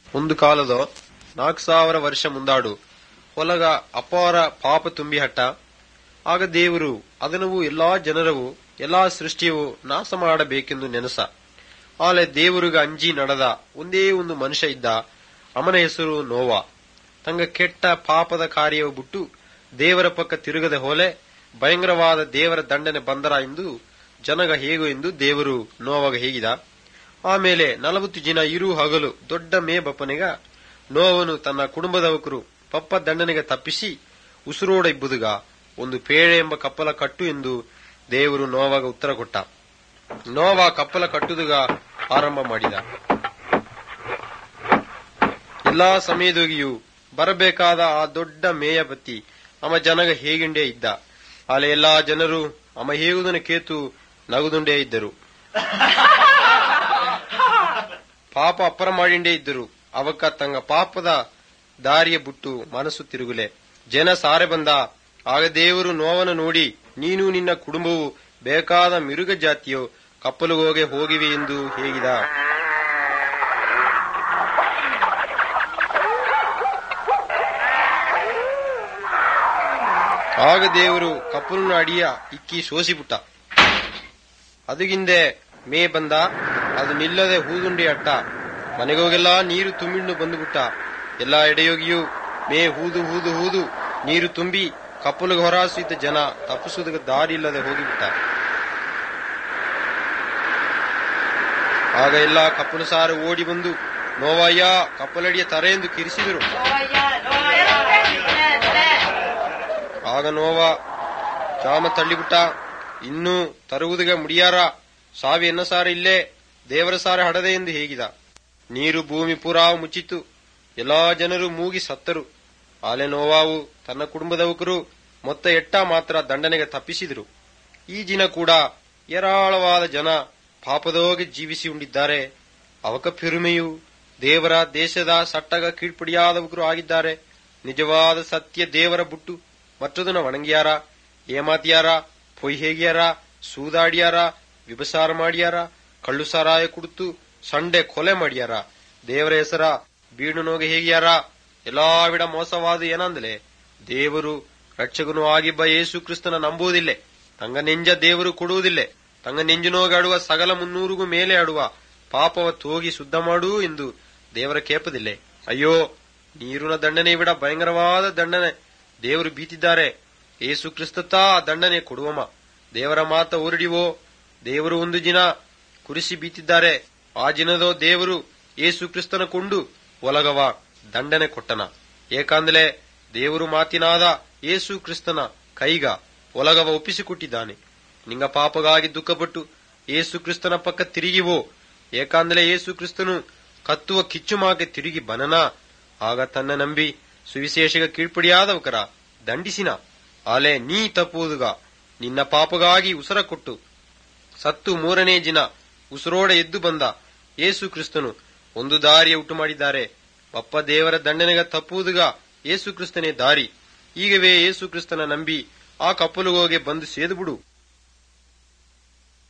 ಒಂದು ಕಾಲದ ನಾಲ್ಕು ಸಾವಿರ ವರ್ಷ ಮುಂದಾಡು ಹೊಲಗ ಅಪಾರ ಪಾಪ ತುಂಬಿ ಹಟ್ಟ ಆಗ ದೇವರು ಅದನವು ಎಲ್ಲಾ ಜನರವು ಎಲ್ಲಾ ಸೃಷ್ಟಿಯು ನಾಶ ಮಾಡಬೇಕೆಂದು ನೆನಸ ಆಲೆ ದೇವರುಗ ಅಂಜಿ ನಡೆದ ಒಂದೇ ಒಂದು ಮನುಷ್ಯ ಇದ್ದ ಅವನ ಹೆಸರು ನೋವಾ ತಂಗ ಕೆಟ್ಟ ಪಾಪದ ಕಾರ್ಯವು ಬಿಟ್ಟು ದೇವರ ಪಕ್ಕ ತಿರುಗದೆ ಹೋಲೆ ಭಯಂಕರವಾದ ದೇವರ ದಂಡನೆ ಬಂದರ ಎಂದು ಜನಗ ಹೇಗು ಎಂದು ದೇವರು ನೋವಾಗ ಹೇಗಿದ ಆಮೇಲೆ ನಲವತ್ತು ಜನ ಇರು ಹಗಲು ದೊಡ್ಡ ಮೇ ಬಪ್ಪನಿಗ ನೋವನು ತನ್ನ ಕುಟುಂಬದವಕರು ಪಪ್ಪ ದಂಡನೆಗೆ ತಪ್ಪಿಸಿ ಉಸಿರೋಡ ಇಬ್ಬುದುಗ ಒಂದು ಪೇಳೆ ಎಂಬ ಕಪ್ಪಲ ಕಟ್ಟು ಎಂದು ದೇವರು ನೋವಾಗ ಉತ್ತರ ಕೊಟ್ಟ ನೋವ ಕಪ್ಪಲ ಕಟ್ಟುದುಗ ಆರಂಭ ಮಾಡಿದ ಎಲ್ಲಾ ಸಮಯದೊಗಿಯೂ ಬರಬೇಕಾದ ಆ ದೊಡ್ಡ ಮೇಯ ಬತ್ತಿ ಅಮ ಜನಗ ಹೇಗಿಂಡೇ ಇದ್ದ ಅಲ್ಲಿ ಎಲ್ಲಾ ಜನರು ಅಮ ಹೇಗುದನ ಕೇತು ನಗುದುಂಡೇ ಇದ್ದರು ಪಾಪ ಅಪ್ಪರ ಮಾಡಿಂಡೇ ಇದ್ದರು ಅವಕ್ಕ ತಂಗ ಪಾಪದ ದಾರಿಯ ಬಿಟ್ಟು ಮನಸ್ಸು ತಿರುಗುಲೆ ಜನ ಸಾರೆ ಬಂದ ಆಗ ದೇವರು ನೋವನ ನೋಡಿ ನೀನು ನಿನ್ನ ಕುಟುಂಬವು ಬೇಕಾದ ಮಿರುಗ ಜಾತಿಯೋ ಕಪ್ಪಲುಗೋಗೆ ಹೋಗಿವೆ ಎಂದು ಹೇಗಿದ ಆಗ ದೇವರು ಕಪ್ಪಲನ್ನು ಅಡಿಯ ಇಕ್ಕಿ ಸೋಸಿಬಿಟ್ಟ ಅದಗಿಂದೆ ಮೇ ಬಂದ ಅದು ನಿಲ್ಲದೆ ಹೂದುಂಡಿ ಅಟ್ಟ ಮನೆಗೋಗೆಲ್ಲ ನೀರು ತುಂಬಿಂಡು ಬಂದುಬಿಟ್ಟ ಎಲ್ಲಾ ಎಡೆಯೋಗಿಯೂ ಮೇ ಹೂದು ಹೂದು ಹೂದು ನೀರು ತುಂಬಿ ಕಪ್ಪಲಿಗೆ ಹೊರಾಸಿದ್ದ ಜನ ತಪ್ಪಿಸುವುದಕ್ಕೆ ದಾರಿ ಇಲ್ಲದೆ ಹೋಗಿಬಿಟ್ಟ ಆಗ ಎಲ್ಲ ಕಪ್ಪಲು ಸಾರು ಓಡಿ ಬಂದು ನೋವಯ್ಯ ಕಪ್ಪಲಡಿಯ ತರೆ ಎಂದು ಕಿರಿಸಿದರು ಆಗ ನೋವ ಜಾಮ ತಳ್ಳಿಬಿಟ್ಟ ಇನ್ನೂ ತರುವುದಿಗೆ ಮುಡಿಯಾರ ಸಾವಿ ಎನ್ನ ಸಾರ ಇಲ್ಲೇ ದೇವರ ಸಾರ ಹಡದೆ ಎಂದು ಹೇಗಿದ ನೀರು ಭೂಮಿ ಪುರಾ ಮುಚ್ಚಿತು ಎಲ್ಲಾ ಜನರು ಮೂಗಿ ಸತ್ತರು ಆಲೆ ನೋವಾವು ತನ್ನ ಕುಟುಂಬದವಕರು ಮೊತ್ತ ಎಟ್ಟ ಮಾತ್ರ ದಂಡನೆಗೆ ತಪ್ಪಿಸಿದರು ಈ ದಿನ ಕೂಡ ಏರಾಳವಾದ ಜನ ಪಾಪದೋಗೆ ಜೀವಿಸಿ ಉಂಡಿದ್ದಾರೆ ಅವಕ ಪಿರುಮೆಯು ದೇವರ ದೇಶದ ಸಟ್ಟಗ ಕೀಳ್ಪಡಿಯಾದವಕರು ಆಗಿದ್ದಾರೆ ನಿಜವಾದ ಸತ್ಯ ದೇವರ ಬುಟ್ಟು ಮತ್ತದನ್ನ ವಣಂಗಿಯಾರ ಏಮಾತಿಯಾರ ಪೊಯ್ ಹೇಗಿಯಾರ ಸೂದಾಡಿಯಾರ ವಿಭಸಾರ ಮಾಡಿಯಾರ ಕಳ್ಳು ಸಾರಾಯ ಕುಡಿತು ಸಂಡೆ ಕೊಲೆ ಮಾಡ್ಯಾರ ದೇವರ ಹೆಸರ ಬೀಡು ನೋಗೆ ಹೇಗಿಯಾರ ಎಲ್ಲಾ ವಿಡ ಮೋಸವಾದ ಏನಂದಲೆ ದೇವರು ರಕ್ಷಕನು ಆಗಿಬ್ಬ ಯೇಸು ಕ್ರಿಸ್ತನ ನಂಬುವುದಿಲ್ಲ ತಂಗ ನೆಂಜ ದೇವರು ಕೊಡುವುದಿಲ್ಲ ತಂಗ ನೆಂಜಿನೋಗಿ ಆಡುವ ಸಗಲ ಮುನ್ನೂರಿಗೂ ಮೇಲೆ ಆಡುವ ಪಾಪವ ತೋಗಿ ಶುದ್ಧ ಮಾಡು ಎಂದು ದೇವರ ಕೇಪದಿಲ್ಲ ಅಯ್ಯೋ ನೀರಿನ ದಂಡನೆ ವಿಡ ಭಯಂಕರವಾದ ದಂಡನೆ ದೇವರು ಬೀತಿದ್ದಾರೆ ಏಸು ಕ್ರಿಸ್ತತ್ತ ಆ ದಂಡನೆ ಕೊಡುವಮ್ಮ ದೇವರ ಮಾತ ಹೊರಡಿವೋ ದೇವರು ಒಂದು ದಿನ ಕುರಿಸಿ ಬೀತಿದ್ದಾರೆ ಆ ದಿನದೋ ದೇವರು ಏಸು ಕ್ರಿಸ್ತನ ಕೊಂಡು ಒಲಗವ ದಂಡನೆ ಕೊಟ್ಟನ ಏಕಾಂದಲೆ ದೇವರು ಮಾತಿನಾದ ಏಸು ಕ್ರಿಸ್ತನ ಕೈಗ ಒಲಗವ ಒಪ್ಪಿಸಿಕೊಟ್ಟಿದ್ದಾನೆ ನಿಂಗ ಪಾಪಗಾಗಿ ದುಃಖಪಟ್ಟು ಏಸು ಕ್ರಿಸ್ತನ ಪಕ್ಕ ತಿರುಗಿವೋ ಏಕಾಂದಲೆ ಏಸು ಕ್ರಿಸ್ತನು ಕತ್ತುವ ಕಿಚ್ಚುಮಾಗೆ ತಿರುಗಿ ಬನನ ಆಗ ತನ್ನ ನಂಬಿ ಸುವಿಶೇಷಗ ಕೀಳ್ಪಡಿಯಾದವಕರ ದಂಡಿಸಿನ ಆಲೆ ನೀ ತಪ್ಪುವುದುಗ ನಿನ್ನ ಪಾಪಗಾಗಿ ಉಸರ ಕೊಟ್ಟು ಸತ್ತು ಮೂರನೇ ದಿನ ಉಸಿರೋಡ ಎದ್ದು ಬಂದ ಏಸು ಕ್ರಿಸ್ತನು ಒಂದು ದಾರಿಯ ಉಂಟು ಮಾಡಿದ್ದಾರೆ ಅಪ್ಪ ದೇವರ ದಂಡನೆಗ ತಪ್ಪುವುದುಗ ಏಸು ಕ್ರಿಸ್ತನೇ ದಾರಿ ಈಗವೇ ಏಸು ಕ್ರಿಸ್ತನ ನಂಬಿ ಆ ಕಪ್ಪಲುಗೋಗೆ ಬಂದು ಸೇದುಬಿಡು